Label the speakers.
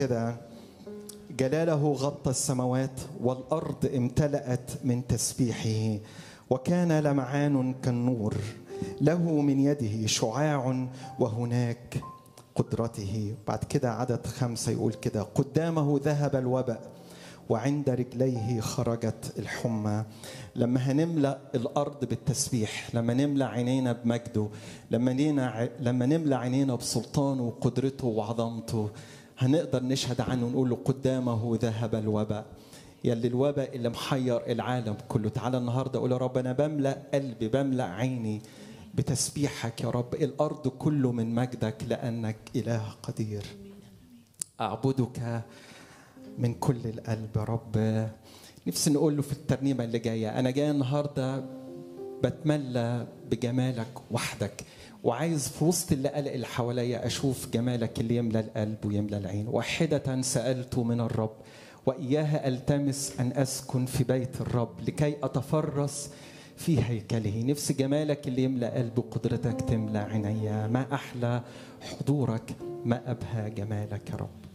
Speaker 1: كده جلاله غطى السماوات والارض امتلأت من تسبيحه وكان لمعان كالنور له من يده شعاع وهناك قدرته بعد كده عدد خمسة يقول كده قدامه ذهب الوباء وعند رجليه خرجت الحمى لما هنملا الارض بالتسبيح لما نملا عينينا بمجده لما نينا لما نملا عينينا بسلطانه وقدرته وعظمته هنقدر نشهد عنه ونقول له قدامه ذهب الوباء يلي الوباء اللي محير العالم كله تعالى النهارده قول يا رب انا بملا قلبي بملا عيني بتسبيحك يا رب الارض كله من مجدك لانك اله قدير اعبدك من كل القلب يا رب نفسي نقول له في الترنيمه اللي جايه انا جاي النهارده بتملى بجمالك وحدك وعايز في وسط اللي قلق اللي حواليا اشوف جمالك اللي يملى القلب ويملى العين واحده سالت من الرب واياها التمس ان اسكن في بيت الرب لكي اتفرس في هيكله نفس جمالك اللي يملى قلبي وقدرتك تملى عينيا ما احلى حضورك ما ابهى جمالك يا رب